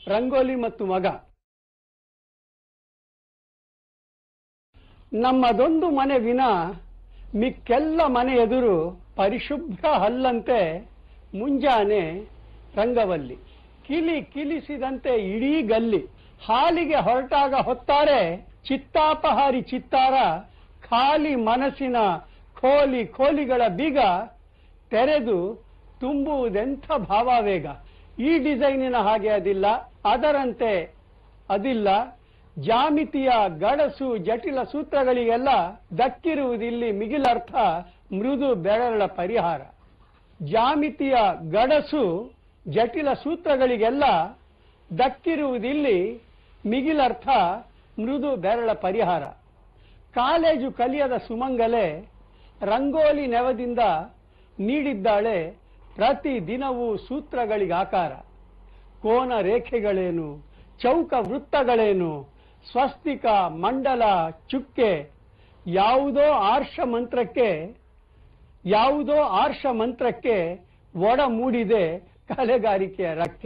ರಂಗೋಲಿ ಮತ್ತು ಮಗ ನಮ್ಮದೊಂದು ಮನೆ ವಿನ ಮಿಕ್ಕೆಲ್ಲ ಮನೆ ಎದುರು ಪರಿಶುಭ್ರ ಹಲ್ಲಂತೆ ಮುಂಜಾನೆ ರಂಗವಲ್ಲಿ ಕಿಲಿ ಕಿಲಿಸಿದಂತೆ ಇಡೀ ಗಲ್ಲಿ ಹಾಲಿಗೆ ಹೊರಟಾಗ ಹೊತ್ತಾರೆ ಚಿತ್ತಾಪಹಾರಿ ಚಿತ್ತಾರ ಖಾಲಿ ಮನಸ್ಸಿನ ಖೋಲಿ ಖೋಲಿಗಳ ಬೀಗ ತೆರೆದು ತುಂಬುವುದೆಂಥ ಭಾವಾವೇಗ ಈ ಡಿಸೈನಿನ ಹಾಗೆ ಅದಿಲ್ಲ ಅದರಂತೆ ಅದಿಲ್ಲ ಜಾಮಿತಿಯ ಗಡಸು ಜಟಿಲ ಸೂತ್ರಗಳಿಗೆಲ್ಲ ದಕ್ಕಿರುವುದಿಲ್ಲಿ ಮಿಗಿಲರ್ಥ ಮೃದು ಬೆರಳ ಪರಿಹಾರ ಜಾಮಿತಿಯ ಗಡಸು ಜಟಿಲ ಸೂತ್ರಗಳಿಗೆಲ್ಲ ದಕ್ಕಿರುವುದಿಲ್ಲಿ ಮಿಗಿಲರ್ಥ ಮೃದು ಬೆರಳ ಪರಿಹಾರ ಕಾಲೇಜು ಕಲಿಯದ ಸುಮಂಗಲೆ ರಂಗೋಲಿ ನೆವದಿಂದ ನೀಡಿದ್ದಾಳೆ ಪ್ರತಿ ದಿನವೂ ಸೂತ್ರಗಳಿಗೆ ಆಕಾರ ಕೋನ ರೇಖೆಗಳೇನು ಚೌಕ ವೃತ್ತಗಳೇನು ಸ್ವಸ್ತಿಕ ಮಂಡಲ ಚುಕ್ಕೆ ಯಾವುದೋ ಆರ್ಷ ಮಂತ್ರಕ್ಕೆ ಯಾವುದೋ ಆರ್ಷ ಮಂತ್ರಕ್ಕೆ ಒಡ ಮೂಡಿದೆ ಕಲೆಗಾರಿಕೆಯ ರಕ್ಕೆ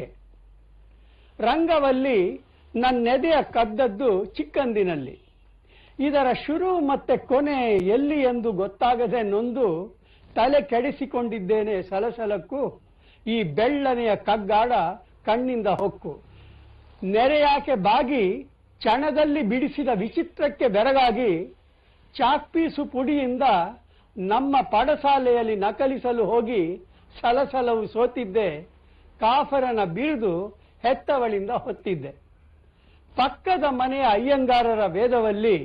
ರಂಗವಲ್ಲಿ ನನ್ನೆದೆಯ ಕದ್ದದ್ದು ಚಿಕ್ಕಂದಿನಲ್ಲಿ ಇದರ ಶುರು ಮತ್ತೆ ಕೊನೆ ಎಲ್ಲಿ ಎಂದು ಗೊತ್ತಾಗದೆ ನೊಂದು ತಲೆ ಕೆಡಿಸಿಕೊಂಡಿದ್ದೇನೆ ಸಲಸಲಕ್ಕೂ ಈ ಬೆಳ್ಳನೆಯ ಕಗ್ಗಾಡ ಕಣ್ಣಿಂದ ಹೊಕ್ಕು ನೆರೆಯಾಕೆ ಬಾಗಿ ಚಣದಲ್ಲಿ ಬಿಡಿಸಿದ ವಿಚಿತ್ರಕ್ಕೆ ಬೆರಗಾಗಿ ಚಾಕ್ಪೀಸು ಪುಡಿಯಿಂದ ನಮ್ಮ ಪಡಸಾಲೆಯಲ್ಲಿ ನಕಲಿಸಲು ಹೋಗಿ ಸಲಸಲವು ಸೋತಿದ್ದೆ ಕಾಫರನ ಬೀಳ್ದು ಹೆತ್ತವಳಿಂದ ಹೊತ್ತಿದ್ದೆ ಪಕ್ಕದ ಮನೆಯ ಅಯ್ಯಂಗಾರರ ವೇದವಲ್ಲಿ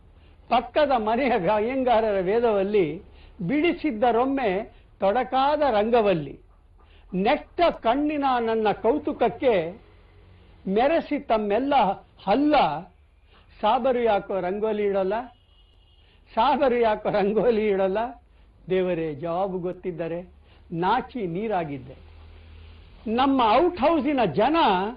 ಪಕ್ಕದ ಮನೆಯ ಅಯ್ಯಂಗಾರರ ವೇದವಲ್ಲಿ ಬಿಡಿಸಿದ್ದರೊಮ್ಮೆ ತೊಡಕಾದ ರಂಗವಲ್ಲಿ ನೆಟ್ಟ ಕಣ್ಣಿನ ನನ್ನ ಕೌತುಕಕ್ಕೆ ಮೆರೆಸಿ ತಮ್ಮೆಲ್ಲ ಹಲ್ಲ ಸಾಬರು ಯಾಕೋ ರಂಗೋಲಿ ಇಡಲ್ಲ ಸಾಬರು ಯಾಕೋ ರಂಗೋಲಿ ಇಡಲ್ಲ ದೇವರೇ ಜವಾಬು ಗೊತ್ತಿದ್ದರೆ ನಾಚಿ ನೀರಾಗಿದ್ದೆ ನಮ್ಮ ಔಟ್ ಹೌಸಿನ ಜನ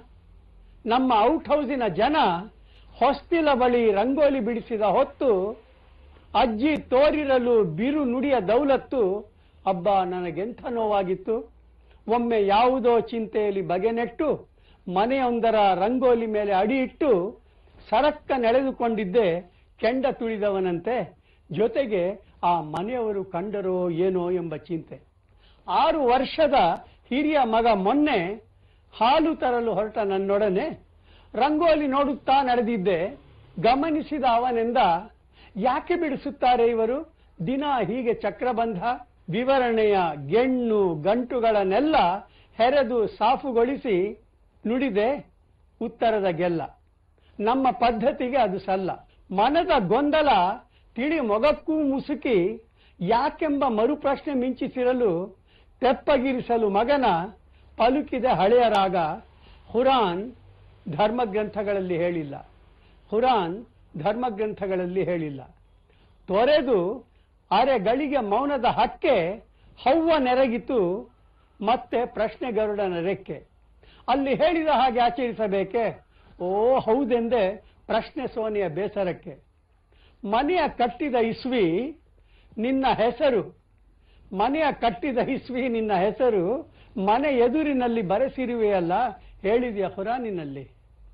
ನಮ್ಮ ಔಟ್ ಹೌಸಿನ ಜನ ಹೊಸ್ತಿಲ ಬಳಿ ರಂಗೋಲಿ ಬಿಡಿಸಿದ ಹೊತ್ತು ಅಜ್ಜಿ ತೋರಿರಲು ಬಿರು ನುಡಿಯ ದೌಲತ್ತು ಅಬ್ಬ ನನಗೆಂಥ ನೋವಾಗಿತ್ತು ಒಮ್ಮೆ ಯಾವುದೋ ಚಿಂತೆಯಲ್ಲಿ ಬಗೆನೆಟ್ಟು ಮನೆಯೊಂದರ ರಂಗೋಲಿ ಮೇಲೆ ಅಡಿ ಇಟ್ಟು ಸರಕ್ಕ ನೆಳೆದುಕೊಂಡಿದ್ದೆ ಕೆಂಡ ತುಳಿದವನಂತೆ ಜೊತೆಗೆ ಆ ಮನೆಯವರು ಕಂಡರೋ ಏನೋ ಎಂಬ ಚಿಂತೆ ಆರು ವರ್ಷದ ಹಿರಿಯ ಮಗ ಮೊನ್ನೆ ಹಾಲು ತರಲು ಹೊರಟ ನನ್ನೊಡನೆ ರಂಗೋಲಿ ನೋಡುತ್ತಾ ನಡೆದಿದ್ದೆ ಗಮನಿಸಿದ ಅವನೆಂದ ಯಾಕೆ ಬಿಡಿಸುತ್ತಾರೆ ಇವರು ದಿನ ಹೀಗೆ ಚಕ್ರಬಂಧ ವಿವರಣೆಯ ಗೆಣ್ಣು ಗಂಟುಗಳನ್ನೆಲ್ಲ ಹೆರೆದು ಸಾಫುಗೊಳಿಸಿ ನುಡಿದೆ ಉತ್ತರದ ಗೆಲ್ಲ ನಮ್ಮ ಪದ್ಧತಿಗೆ ಅದು ಸಲ್ಲ ಮನದ ಗೊಂದಲ ತಿಳಿ ಮೊಗಕ್ಕೂ ಮುಸುಕಿ ಯಾಕೆಂಬ ಮರುಪ್ರಶ್ನೆ ಮಿಂಚಿಸಿರಲು ತೆಪ್ಪಗಿರಿಸಲು ಮಗನ ಪಲುಕಿದೆ ಹಳೆಯ ರಾಗ ಹುರಾನ್ ಧರ್ಮಗ್ರಂಥಗಳಲ್ಲಿ ಹೇಳಿಲ್ಲ ಹುರಾನ್ ಧರ್ಮಗ್ರಂಥಗಳಲ್ಲಿ ಹೇಳಿಲ್ಲ ತೊರೆದು ಅರೆಗಳಿಗೆ ಮೌನದ ಹಕ್ಕೆ ಹವ್ವ ನೆರಗಿತು ಮತ್ತೆ ಪ್ರಶ್ನೆ ಗರುಡನ ರೆಕ್ಕೆ ಅಲ್ಲಿ ಹೇಳಿದ ಹಾಗೆ ಆಚರಿಸಬೇಕೆ ಓ ಹೌದೆಂದೇ ಪ್ರಶ್ನೆ ಸೋನಿಯ ಬೇಸರಕ್ಕೆ ಮನೆಯ ಕಟ್ಟಿದ ಇಸ್ವಿ ನಿನ್ನ ಹೆಸರು ಮನೆಯ ಕಟ್ಟಿದ ಇಸ್ವಿ ನಿನ್ನ ಹೆಸರು ಮನೆ ಎದುರಿನಲ್ಲಿ ಬರೆಸಿರುವೆಯಲ್ಲ ಹೇಳಿದೆಯ ಹುರಾನಿನಲ್ಲಿ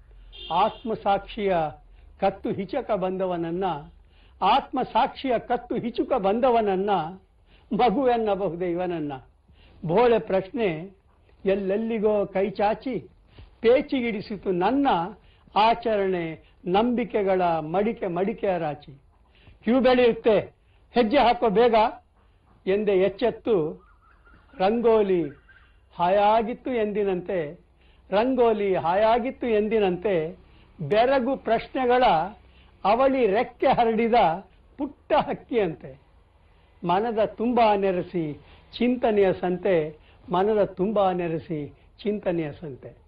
ಆತ್ಮಸಾಕ್ಷಿಯ ಕತ್ತು ಹಿಚಕ ಬಂದವನನ್ನ ಆತ್ಮಸಾಕ್ಷಿಯ ಕತ್ತು ಹಿಚುಕ ಬಂದವನನ್ನ ಮಗುವೆನ್ನಬಹುದೇ ಇವನನ್ನ ಭೋಳೆ ಪ್ರಶ್ನೆ ಎಲ್ಲೆಲ್ಲಿಗೋ ಕೈ ಚಾಚಿ ಪೇಚಿಗಿಡಿಸಿತು ನನ್ನ ಆಚರಣೆ ನಂಬಿಕೆಗಳ ಮಡಿಕೆ ಮಡಿಕೆಯ ರಾಚಿ ಕ್ಯೂ ಬೆಳೆಯುತ್ತೆ ಹೆಜ್ಜೆ ಹಾಕೋ ಬೇಗ ಎಂದೇ ಎಚ್ಚೆತ್ತು ರಂಗೋಲಿ ಹಾಯಾಗಿತ್ತು ಎಂದಿನಂತೆ ರಂಗೋಲಿ ಹಾಯಾಗಿತ್ತು ಎಂದಿನಂತೆ ಬೆರಗು ಪ್ರಶ್ನೆಗಳ ಅವಳಿ ರೆಕ್ಕೆ ಹರಡಿದ ಪುಟ್ಟ ಹಕ್ಕಿಯಂತೆ ಮನದ ತುಂಬಾ ನೆರೆಸಿ ಚಿಂತನೆಯ ಸಂತೆ ಮನದ ತುಂಬಾ ನೆರೆಸಿ ಚಿಂತನೆಯ ಸಂತೆ